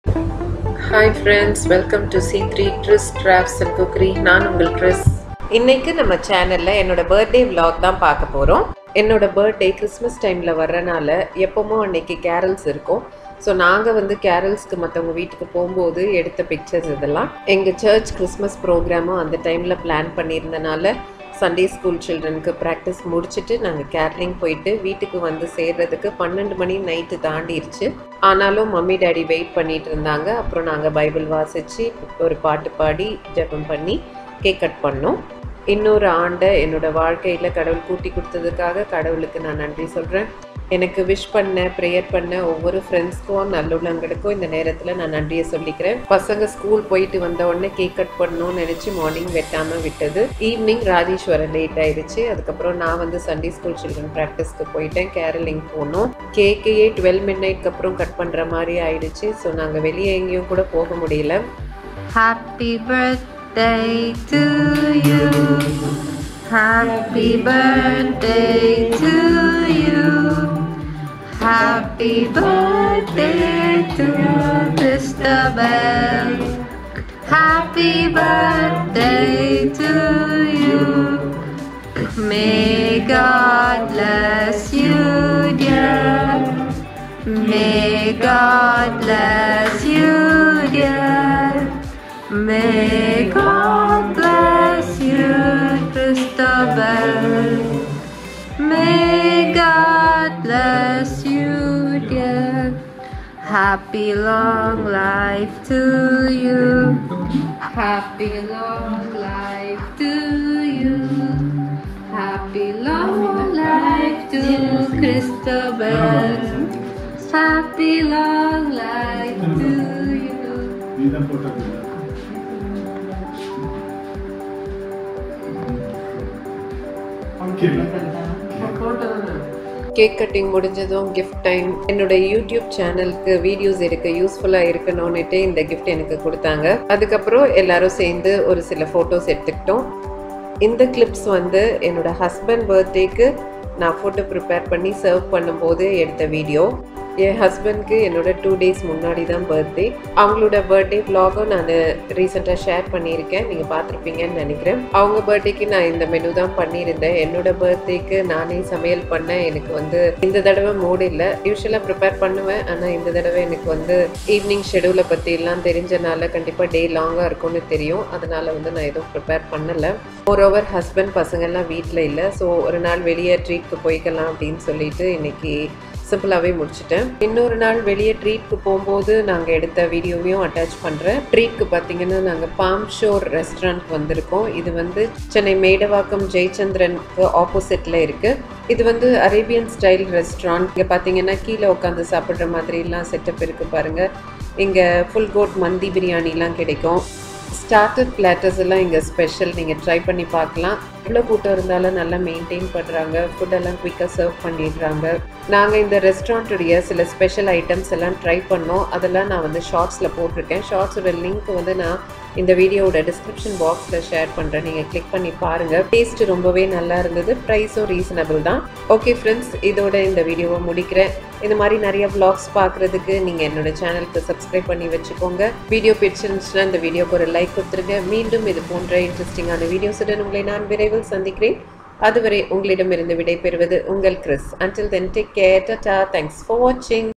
Hi friends welcome to C three Chris drops and cookery நான் உங்கள் ட்ரிஸ் இன்னைக்கு நம்ம சேனலில் என்னோட பர்த்டே vlog தான் பார்க்க போகிறோம் என்னோட பர்த்டே கிறிஸ்மஸ் டைமில் வர்றனால எப்பவும் அன்னைக்கு கேரல்ஸ் இருக்கும் ஸோ நாங்கள் வந்து கேரல்ஸ்க்கு மற்றவங்க வீட்டுக்கு போகும்போது எடுத்த பிக்சர்ஸ் இதெல்லாம் எங்கள் சர்ச் கிறிஸ்மஸ் ப்ரோக்ராமும் அந்த டைமில் பிளான் பண்ணியிருந்தனால சண்டே ஸ்கூல் சில்ட்ரனுக்கு ப்ராக்டிஸ் முடிச்சுட்டு நாங்கள் கேரளிங் போயிட்டு வீட்டுக்கு வந்து சேர்றதுக்கு பன்னெண்டு மணி நைட்டு தாண்டிருச்சு ஆனாலும் மம்மி டேடி வெயிட் பண்ணிட்டு இருந்தாங்க அப்புறம் நாங்கள் பைபிள் வாசித்து ஒரு பாட்டு பாடி ஜெபம் பண்ணி கேக் கட் பண்ணோம் இன்னொரு ஆண்டை என்னோட வாழ்க்கையில் கடவுள் கூட்டி கொடுத்ததுக்காக கடவுளுக்கு நான் நன்றி சொல்கிறேன் எனக்கு விஷ் பண்ண ப்ரேயர் பண்ண ஒவ்வொரு ஃப்ரெண்ட்ஸ்க்கும் நல்லுள்ளங்களுக்கும் இந்த நேரத்தில் நான் நன்றியை சொல்லிக்கிறேன் பசங்க ஸ்கூல் போயிட்டு வந்த உடனே கேக் கட் பண்ணணும்னு நினச்சி மார்னிங் வெட்டாமல் விட்டது ஈவினிங் ராஜேஸ்வரன் லேட் ஆயிடுச்சு அதுக்கப்புறம் நான் வந்து சண்டே ஸ்கூல் சில்ட்ரன் ப்ராக்டிஸ்க்கு போயிட்டேன் கேரளிங் போனோம் கேக்கையே டுவெல் மிட் நைட்க்கு அப்புறம் கட் பண்ணுற மாதிரி ஆயிடுச்சு ஸோ நாங்கள் வெளியே எங்கேயும் கூட போக முடியல Happy birthday to you. Happy birthday to you. Happy birthday to Christabel. Happy birthday to you. May God bless you, dear. May God bless you, dear. May God bless you, Christabel. May God bless you, dear. Happy long life to you. Happy long life to you. Happy long life to Christabel. Happy long life to you. நீதான் போட்டது cake cutting முடிஞ்சதும் gift time என்னோட YouTube சேனலுக்கு videos எடுக்க யூஸ்ஃபுல்லாக இருக்கணும்னுட்டு இந்த gift எனக்கு கொடுத்தாங்க அதுக்கப்புறம் எல்லாரும் சேர்ந்து ஒரு சில ஃபோட்டோஸ் எடுத்துக்கிட்டோம் இந்த கிளிப்ஸ் வந்து என்னோட ஹஸ்பண்ட் பர்த்டேக்கு நான் ஃபோட்டோ ப்ரிப்பேர் பண்ணி சர்வ் பண்ணும்போது எடுத்த வீடியோ என் ஹஸ்பண்ட்க்கு என்னோட டூ டேஸ் முன்னாடி தான் பர்த்டே அவங்களோட பர்த்டே vlog-உம் நான் ரீசெண்டாக ஷேர் பண்ணியிருக்கேன் நீங்கள் பார்த்துருப்பீங்கன்னு நினைக்கிறேன் அவங்க பர்த்டேக்கு நான் இந்த மெனு தான் பண்ணியிருந்தேன் என்னோட பர்த்டேக்கு நானே சமையல் பண்ணேன் எனக்கு வந்து இந்த தடவை மூடு இல்லை யூஸ்வலாக ப்ரிப்பேர் பண்ணுவேன் ஆனால் இந்த தடவை எனக்கு வந்து ஈவினிங் ஷெடியூலை பற்றி எல்லாம் தெரிஞ்சனால கண்டிப்பாக டே லாங்காக இருக்கும்னு தெரியும் அதனால வந்து நான் எதுவும் ப்ரிப்பேர் பண்ணலை மோர் ஓவர் ஹஸ்பண்ட் பசங்கள்லாம் வீட்டில் இல்லை ஸோ ஒரு நாள் வெளியே ட்ரீட்க்கு போய்க்கலாம் அப்படின்னு சொல்லிட்டு இன்னைக்கு சிம்பிளாகவே முடிச்சிட்டேன் இன்னொரு நாள் வெளியே ட்ரீட்க்கு போகும்போது நாங்கள் எடுத்த வீடியோவையும் அட்டாச் பண்ணுறேன் ட்ரீட்க்கு பார்த்தீங்கன்னா நாங்கள் பாம் ஷோர் ரெஸ்டாரண்ட் வந்திருக்கோம் இது வந்து சென்னை மேடவாக்கம் ஜெயச்சந்திரனுக்கு ஆப்போசிட்டில் இருக்குது இது வந்து அரேபியன் ஸ்டைல் ரெஸ்டாரண்ட் இங்கே பார்த்தீங்கன்னா கீழே உட்காந்து சாப்பிட்ற மாதிரிலாம் செட்டப் இருக்குது பாருங்கள் இங்கே ஃபுல் கோட் மந்தி பிரியாணிலாம் கிடைக்கும் ஸ்டார்டர் பிளாட்டர்ஸ் எல்லாம் இங்கே ஸ்பெஷல் நீங்கள் ட்ரை பண்ணி பார்க்கலாம் எவ்வளோ கூட்டம் இருந்தாலும் நல்லா மெயின்டைன் பண்ணுறாங்க ஃபுட்டெல்லாம் குயிக்காக சர்வ் பண்ணிடுறாங்க நாங்கள் இந்த ரெஸ்டாரண்ட்டுடைய சில ஸ்பெஷல் ஐட்டம்ஸ் எல்லாம் ட்ரை பண்ணோம் அதெல்லாம் நான் வந்து ஷார்ட்ஸில் போட்டிருக்கேன் ஷார்ட்ஸோட லிங்க் வந்து நான் இந்த வீடியோவோட டிஸ்கிரிப்ஷன் பாக்ஸில் ஷேர் பண்ணுறேன் நீங்கள் கிளிக் பண்ணி பாருங்கள் டேஸ்ட் ரொம்பவே நல்லா இருந்தது ப்ரைஸும் ரீசனபிள் தான் ஓகே ஃப்ரெண்ட்ஸ் இதோட இந்த வீடியோவை முடிக்கிறேன் இந்த மாதிரி நிறைய vlogs பார்க்குறதுக்கு நீங்கள் என்னோட சேனலுக்கு சப்ஸ்கிரைப் பண்ணி வச்சுக்கோங்க வீடியோ பிடிச்சிருந்துச்சுன்னா இந்த வீடியோக்கு ஒரு லைக் கொடுத்துருங்க மீண்டும் இது போன்ற இன்ட்ரெஸ்டிங்கான வீடியோஸுடன் உங்களை நான் விரைவில் சந்திக்கிறேன் அதுவரை உங்களிடமிருந்து விடை பெறுவது உங்கள் Chris until then take care tata thanks for வாட்சிங்